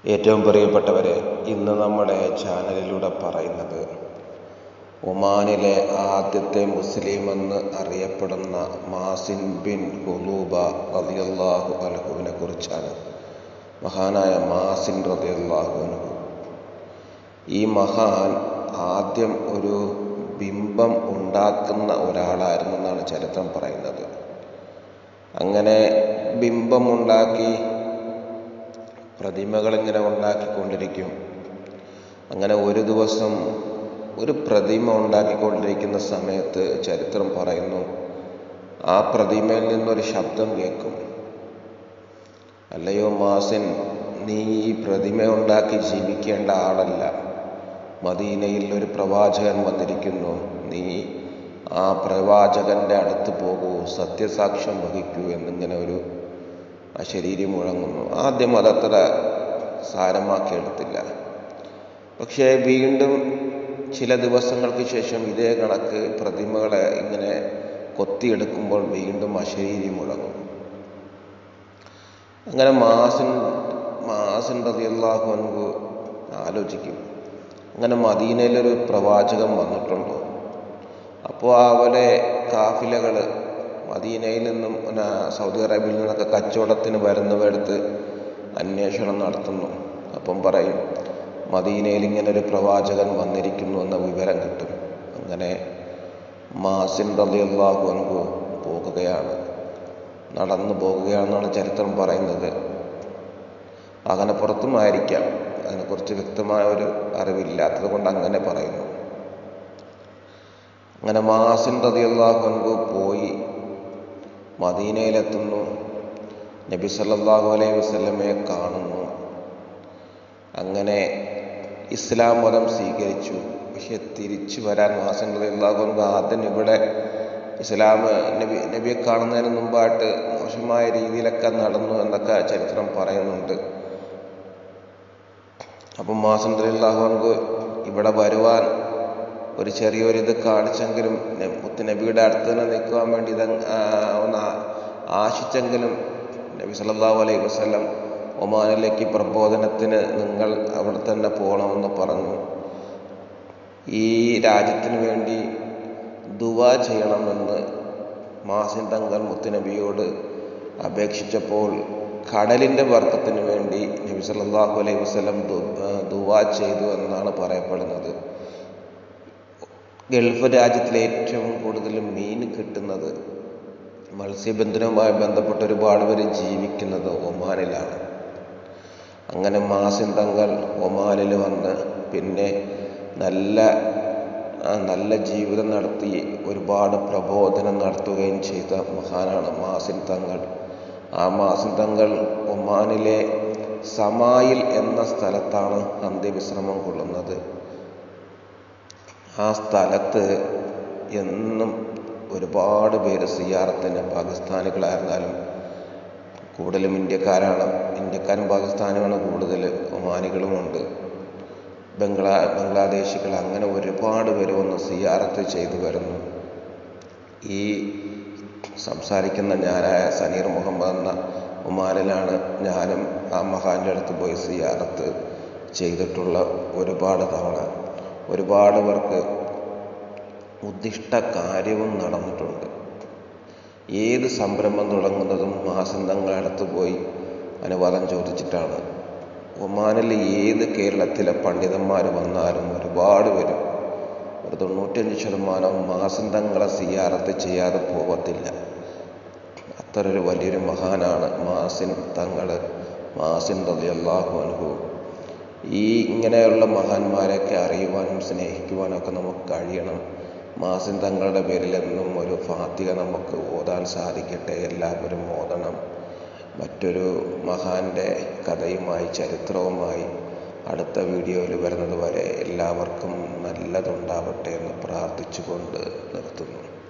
ഏറ്റവും പ്രിയപ്പെട്ടവരെ ഇന്ന് നമ്മുടെ ചാനലിലൂടെ പറയുന്നത് ഒമാനിലെ ആദ്യത്തെ മുസ്ലിം എന്ന് അറിയപ്പെടുന്ന മാസിൻ ബിൻ ഹുലൂബ റളിയല്ലാഹു അൻഹുവിനെ കുറിച്ചാണ് മഹാനായ മാസിൻ റളിയല്ലാഹു അൻഹു ഈ മഹാൻ ആദ്യം ഒരു ബിംബം ഉണ്ടാക്കുന്ന ഒരാളായിരുന്നു എന്നാണ് ചരിത്രം പറയുന്നത് അങ്ങനെ ബിംബം ഉണ്ടാക്കി പ്രതിമകൾ ഇങ്ങനെ ഉണ്ടാക്കിക്കൊണ്ടിരിക്കും അങ്ങനെ ഒരു ദിവസം ഒരു പ്രതിമ ഉണ്ടാക്കിക്കൊണ്ടിരിക്കുന്ന സമയത്ത് ചരിത്രം പറയുന്നു ആ പ്രതിമയിൽ നിന്നൊരു ശബ്ദം കേൾക്കും അല്ലയോ മാസിൻ നീ ഈ പ്രതിമ ഉണ്ടാക്കി ജീവിക്കേണ്ട ആളല്ല മദീനയിൽ ഒരു പ്രവാചകൻ വന്നിരിക്കുന്നു നീ ആ പ്രവാചകന്റെ അടുത്ത് പോകൂ സത്യസാക്ഷ്യം വഹിക്കൂ എന്നിങ്ങനെ ഒരു ആ ശരീരം മുഴങ്ങുന്നു ആദ്യം അതത്ര സാരമാക്കി എടുത്തില്ല പക്ഷേ വീണ്ടും ചില ദിവസങ്ങൾക്ക് ശേഷം ഇതേ കണക്ക് പ്രതിമകളെ ഇങ്ങനെ കൊത്തിയെടുക്കുമ്പോൾ വീണ്ടും അശരീരി മുഴങ്ങും അങ്ങനെ മാസൻ മാസൻ റതിയല്ലാഹു അൻഹു ആലോചിക്കും അങ്ങനെ മദീനയിലൊരു പ്രവാചകൻ വന്നിട്ടുണ്ടോ അപ്പോൾ അവരെ കാഫിലകൾ മദീനയിൽ നിന്നും പിന്നെ സൗദി അറേബ്യയിൽ നിന്നൊക്കെ കച്ചവടത്തിന് വരുന്നവരടുത്ത് അന്വേഷണം നടത്തുന്നു അപ്പം പറയും മദീനയിൽ ഇങ്ങനെ ഒരു പ്രവാചകൻ വന്നിരിക്കുന്നു എന്ന വിവരം കിട്ടും അങ്ങനെ മാസിൻ റളിയല്ലാഹു അൻഹു പോകുകയാണ് നടന്നു പോകുകയാണെന്നാണ് ചരിത്രം പറയുന്നത് വാഹനപ്പുറത്തുമായിരിക്കാം അതിനെക്കുറിച്ച് വ്യക്തമായ ഒരു അറിവില്ലാത്തത് കൊണ്ട് അങ്ങനെ പറയുന്നു അങ്ങനെ മാസിൻ റളിയല്ലാഹു അൻഹു പോയി മദീനയിലെത്തുന്നു നബി സല്ലല്ലാഹു അലൈഹി വസല്ലമയെ കാണുന്നു അങ്ങനെ ഇസ്ലാം മതം സ്വീകരിച്ചു പക്ഷെ തിരിച്ചു വരാൻ മാസം റളിയല്ലാഹു അൻഹു ആദ്യം ഇവിടെ ഇസ്ലാം നബി നബിയെ കാണുന്നതിന് മുമ്പായിട്ട് മോശമായ രീതിയിലൊക്കെ നടന്നു എന്നൊക്കെ ചരിത്രം പറയുന്നുണ്ട് അപ്പം മാസം റളിയല്ലാഹു അൻഹു ഇവിടെ വരുവാൻ ഒരു ചെറിയൊരിത് കാണിച്ചെങ്കിലും മുത്ത് നബിയുടെ അടുത്ത് തന്നെ നിൽക്കുവാൻ വേണ്ടി ഇത് ഒന്ന് ആശിച്ചെങ്കിലും നബി സല്ലല്ലാഹു അലൈഹി വസല്ലം ഒമാനിലേക്ക് പ്രബോധനത്തിന് നിങ്ങൾ അവിടെ തന്നെ പോകണമെന്ന് പറഞ്ഞു ഈ രാജ്യത്തിന് വേണ്ടി ദുവാ ചെയ്യണമെന്ന് മാസിൻ തങ്ങൾ മുത്തുനബിയോട് അപേക്ഷിച്ചപ്പോൾ കടലിൻ്റെ വർക്കത്തിന് വേണ്ടി നബി സല്ലല്ലാഹു അലൈഹി വസല്ലം ദുവാ ചെയ്തു എന്നാണ് പറയപ്പെടുന്നത് ഗൾഫ് രാജ്യത്തിലെ ഏറ്റവും കൂടുതൽ മീൻ കിട്ടുന്നത് മത്സ്യബന്ധനവുമായി ബന്ധപ്പെട്ട് ഒരുപാട് പേര് ജീവിക്കുന്നത് ഒമാനിലാണ് അങ്ങനെ മാസിൻ തങ്ങൾ ഒമാനിൽ വന്ന് പിന്നെ നല്ല നല്ല ജീവിതം നടത്തി ഒരുപാട് പ്രബോധനം നടത്തുകയും ചെയ്ത മഹാനാണ് മാസിൻ തങ്ങൾ ആ മാസിൻ തങ്ങൾ ഒമാനിലെ സമായിൽ എന്ന സ്ഥലത്താണ് അന്ത്യവിശ്രമം കൊള്ളുന്നത് ആ സ്ഥലത്ത് എന്നും ഒരുപാട് പേര് സിയാറത്തിന് പാകിസ്ഥാനികളായിരുന്നാലും കൂടുതലും ഇന്ത്യക്കാരാണ് ഇന്ത്യക്കാരും പാകിസ്ഥാനുമാണ് കൂടുതൽ ഒമാനികളുമുണ്ട് ബംഗ്ലാ ബംഗ്ലാദേശികൾ അങ്ങനെ ഒരുപാട് പേര് വന്ന് സിയാറത്ത് ചെയ്തു വരുന്നു ഈ സംസാരിക്കുന്ന ഞാനായ സനീർ മുഹമ്മദ് എന്ന ഒമാനിലാണ് ഞാനും ആ മഹാന്റെ അടുത്ത് പോയി സിയാറത്ത് ചെയ്തിട്ടുള്ള ഒരുപാട് തവണ ഒരുപാട് പേർക്ക് ഉദ്ദിഷ്ട കാര്യവും നടന്നിട്ടുണ്ട് ഏത് സംരംഭം തുടങ്ങുന്നതും മാസന്തങ്ങളടുത്ത് പോയി അനുവാദം ചോദിച്ചിട്ടാണ് ഒമാനിൽ ഏത് കേരളത്തിലെ പണ്ഡിതന്മാർ വന്നാലും ഒരുപാട് വരും ഒരു തൊണ്ണൂറ്റഞ്ച് ശതമാനവും മാസന്തങ്ങളെ സിയാറത്ത് ചെയ്യാതെ പോകത്തില്ല അത്രയൊരു വലിയൊരു മഹാനാണ് മാസിൻ തങ്ങൾ മാസിൻ റളിയല്ലാഹു അൻഹു ഈ ഇങ്ങനെയുള്ള മഹാന്മാരെയൊക്കെ അറിയുവാനും സ്നേഹിക്കുവാനും ഒക്കെ നമുക്ക് കഴിയണം മാസിൻ തങ്ങളുടെ പേരിൽ എന്നും ഒരു ഫാത്തിക നമുക്ക് ഓതാൻ സാധിക്കട്ടെ എല്ലാവരും ഓതണം മറ്റൊരു മഹാന്റെ കഥയുമായി ചരിത്രവുമായി അടുത്ത വീഡിയോയിൽ വരുന്നത് വരെ എല്ലാവർക്കും നല്ലതുണ്ടാവട്ടെ എന്ന് പ്രാർത്ഥിച്ചുകൊണ്ട് നിർത്തുന്നു